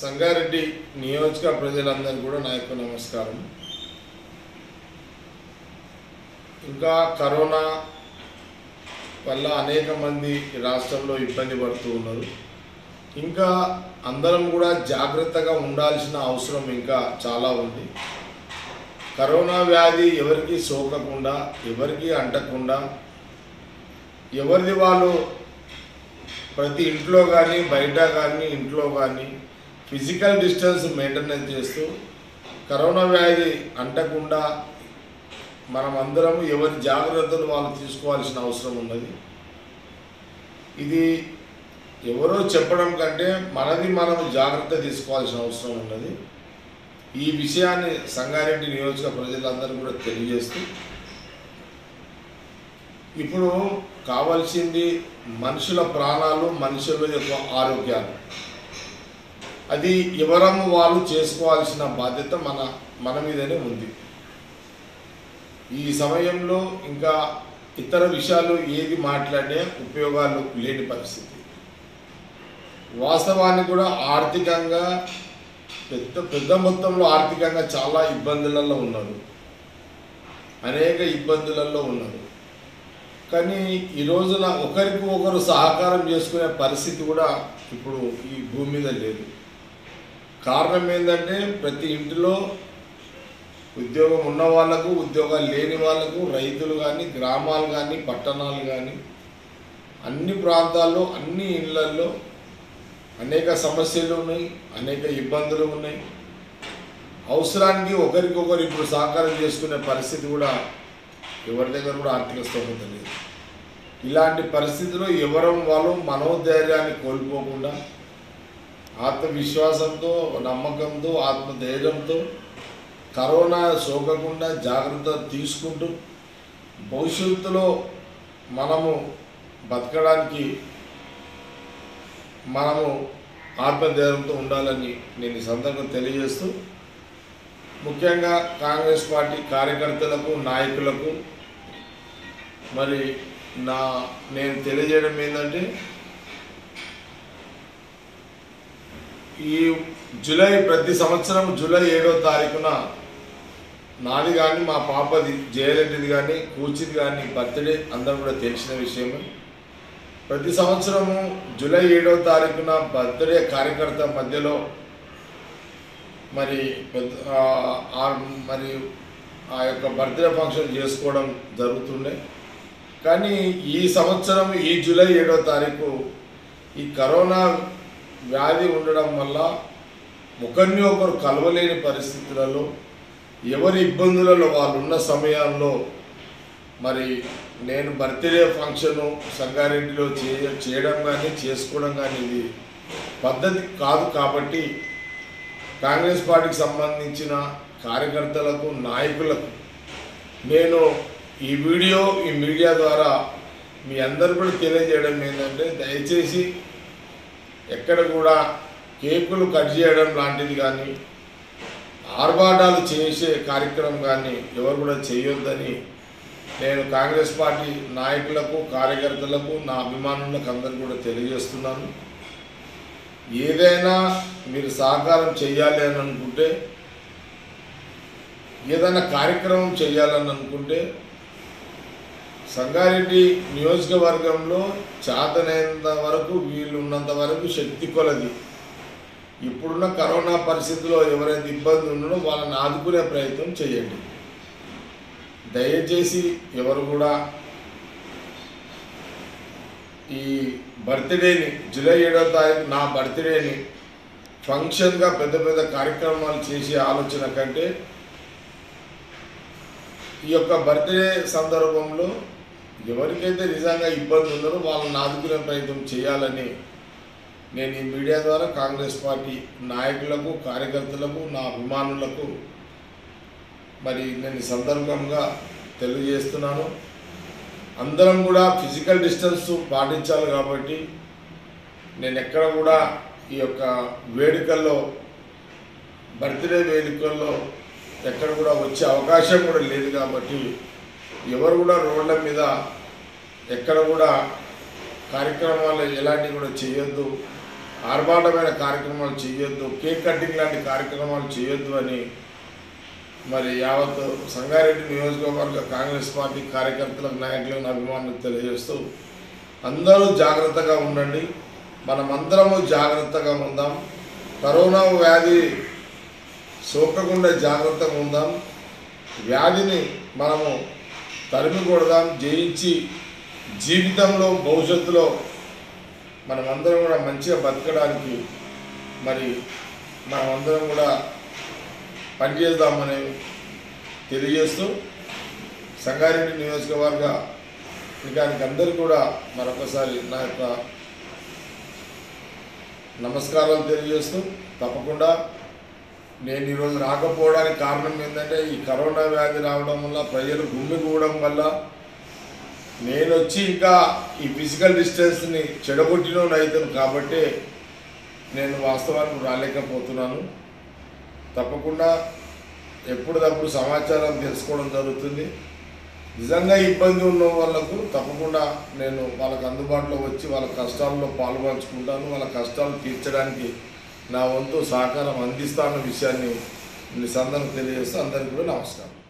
సంగారెడ్డి నియోజక ప్రజలందరూ కూడా నా యొక్క నమస్కారం ఇంకా కరోనా వల్ల అనేక మంది ఈ రాష్ట్రంలో ఇబ్బంది పడుతూ ఉన్నారు ఇంకా అందరం కూడా జాగ్రత్తగా ఉండాల్సిన అవసరం ఇంకా చాలా ఉంది కరోనా వ్యాధి ఎవరికి సోకకుండా ఎవరికి అంటకుండా ఎవరిది వాళ్ళు ప్రతి ఇంట్లో కానీ బయట కానీ ఇంట్లో కానీ ఫిజికల్ డిస్టెన్స్ మెయింటెనెన్స్ చేస్తూ కరోనా వ్యాధి అంటకుండా మనం అందరం ఎవరి జాగ్రత్తలు వాళ్ళు తీసుకోవాల్సిన అవసరం ఉన్నది ఇది ఎవరో చెప్పడం కంటే మనది మనం జాగ్రత్త తీసుకోవాల్సిన అవసరం ఉన్నది ఈ విషయాన్ని సంగారెడ్డి నియోజక ప్రజలందరూ కూడా తెలియజేస్తూ ఇప్పుడు కావాల్సింది మనుషుల ప్రాణాలు మనుషుల యొక్క ఆరోగ్యాలు అది ఎవరం వాళ్ళు చేసుకోవాల్సిన బాధ్యత మన మన మీదనే ఉంది ఈ సమయంలో ఇంకా ఇతర విషయాలు ఏది మాట్లాడే ఉపయోగాలు లేని పరిస్థితి వాస్తవానికి కూడా ఆర్థికంగా పెద్ద పెద్ద మొత్తంలో ఆర్థికంగా చాలా ఇబ్బందులలో ఉన్నారు అనేక ఇబ్బందులలో ఉన్నారు కానీ ఈ రోజున ఒకరికి ఒకరు సహకారం చేసుకునే పరిస్థితి కూడా ఇప్పుడు ఈ భూమి మీద లేదు కారణం ఏంటంటే ప్రతి ఇంటిలో ఉద్యోగం ఉన్న వాళ్ళకు ఉద్యోగాలు లేని వాళ్ళకు రైతులు కానీ గ్రామాలు కానీ పట్టణాలు కానీ అన్ని ప్రాంతాల్లో అన్ని ఇళ్లల్లో అనేక సమస్యలు ఉన్నాయి అనేక ఇబ్బందులు ఉన్నాయి అవసరానికి ఒకరికొకరు ఇప్పుడు సహకారం చేసుకునే పరిస్థితి కూడా ఎవరి దగ్గర కూడా ఆర్థిక స్తోమత లేదు ఇలాంటి పరిస్థితిలో ఎవరం వాళ్ళు మనోధైర్యాన్ని కోల్పోకుండా ఆత్మవిశ్వాసంతో నమ్మకంతో ఆత్మధైర్యంతో కరోనా సోకకుండా జాగ్రత్త తీసుకుంటూ భవిష్యత్తులో మనము బతకడానికి మనము ఆత్మధైర్యంతో ఉండాలని నేను ఈ సందర్భం తెలియజేస్తూ ముఖ్యంగా కాంగ్రెస్ పార్టీ కార్యకర్తలకు నాయకులకు మరి నా నేను తెలియజేయడం ఏంటంటే ఈ జూలై ప్రతి సంవత్సరం జూలై ఏడో తారీఖున నాది కానీ మా పాపది జయరెడ్డిది కానీ కూచిది కానీ బర్త్డే అందరూ కూడా తెలిసిన విషయమే ప్రతి సంవత్సరము జూలై ఏడో తారీఖున బర్త్డే కార్యకర్త మధ్యలో మరి పెద్ద ఆ- ఆ మరి ఆ యొక్క బర్త్డే ఫంక్షన్ చేసుకోవడం జరుగుతుండే కానీ ఈ సంవత్సరం ఈ జూలై ఏడో తారీఖు ఈ కరోనా వ్యాధి ఉండడం వల్ల ఒకరిని ఒకరు కలవలేని పరిస్థితులలో ఎవరి ఇబ్బందులలో వాళ్ళు ఉన్న సమయాల్లో మరి నేను బర్త్డే ఫంక్షను సంగారెడ్డిలో చేయ చేయడం కానీ చేసుకోవడం కానీ ఇది పద్ధతి కాదు కాబట్టి కాంగ్రెస్ పార్టీకి సంబంధించిన కార్యకర్తలకు నాయకులకు నేను ఈ వీడియో ఈ మీడియా ద్వారా మీ అందరు కూడా తెలియజేయడం ఏంటంటే దయచేసి ఎక్కడ కూడా కేకులు కట్ చేయడం లాంటిది కానీ ఆర్భాటాలు చేసే కార్యక్రమం కానీ ఎవరు కూడా చేయొద్దని నేను కాంగ్రెస్ పార్టీ నాయకులకు కార్యకర్తలకు నా అభిమానులకు అందరు కూడా తెలియజేస్తున్నాను ఏదైనా మీరు సహకారం చేయాలి అని అనుకుంటే ఏదైనా కార్యక్రమం చేయాలని అనుకుంటే సంగారెడ్డి నియోజకవర్గంలో చేతనైనంత వరకు వీళ్ళు ఉన్నంత వరకు శక్తి కొలది ఇప్పుడున్న కరోనా పరిస్థితిలో ఎవరైతే ఇబ్బంది ఉన్నారో వాళ్ళని ఆదుకునే ప్రయత్నం చేయండి దయచేసి ఎవరు కూడా ఈ బర్త్డేని జూలై ఏడో తారీఖు నా బర్త్డేని ఫంక్షన్గా పెద్ద పెద్ద కార్యక్రమాలు చేసే ఆలోచన కంటే ఈ యొక్క బర్త్డే సందర్భంలో ఎవరికైతే నిజంగా ఇబ్బంది ఉన్నారో వాళ్ళని ఆదుకునే ప్రయత్నం చేయాలని నేను ఈ మీడియా ద్వారా కాంగ్రెస్ పార్టీ నాయకులకు కార్యకర్తలకు నా అభిమానులకు మరి నేను ఈ సందర్భంగా తెలియజేస్తున్నాను అందరం కూడా ఫిజికల్ డిస్టెన్స్ పాటించాలి కాబట్టి నేను ఎక్కడ కూడా ఈ యొక్క వేడుకల్లో బర్త్డే వేడుకల్లో ఎక్కడ కూడా వచ్చే అవకాశం కూడా లేదు కాబట్టి ఎవరు కూడా రోడ్ల మీద ఎక్కడ కూడా కార్యక్రమాలు ఎలాంటివి కూడా చేయొద్దు ఆర్భాటమైన కార్యక్రమాలు చేయొద్దు కేక్ కటింగ్ లాంటి కార్యక్రమాలు చేయొద్దు అని మరి యావత్ సంగారెడ్డి నియోజకవర్గ కాంగ్రెస్ పార్టీ కార్యకర్తలకు నాయకులకు అభిమానులకు తెలియజేస్తూ అందరూ జాగ్రత్తగా ఉండండి మనమందరము జాగ్రత్తగా ఉందాం కరోనా వ్యాధి సోకకుండా జాగ్రత్తగా ఉందాం వ్యాధిని మనము తరిమి కొడదాం జయించి జీవితంలో భవిష్యత్తులో మనమందరం కూడా మంచిగా బతకడానికి మరి మనమందరం కూడా పనిచేద్దామని తెలియజేస్తూ సంగారెడ్డి నియోజకవర్గ నిజానికి అందరికీ కూడా మరొకసారి నా యొక్క నమస్కారాలు తెలియజేస్తూ తప్పకుండా నేను ఈరోజు రాకపోవడానికి కారణం ఏంటంటే ఈ కరోనా వ్యాధి రావడం వల్ల ప్రజలు గుమ్మిగూడడం వల్ల నేను వచ్చి ఇంకా ఈ ఫిజికల్ డిస్టెన్స్ని చెడగొట్టిన అవుతాను కాబట్టి నేను వాస్తవానికి రాలేకపోతున్నాను తప్పకుండా ఎప్పటికప్పుడు సమాచారం తెలుసుకోవడం జరుగుతుంది నిజంగా ఇబ్బంది ఉన్న వాళ్ళకు తప్పకుండా నేను వాళ్ళకి అందుబాటులో వచ్చి వాళ్ళ కష్టాల్లో పాల్పంచుకుంటాను వాళ్ళ కష్టాలు తీర్చడానికి నా వంతు సహకారం అందిస్తాన్న విషయాన్ని ఈ సందర్భంగా తెలియజేస్తూ అందరికీ కూడా నమస్కారం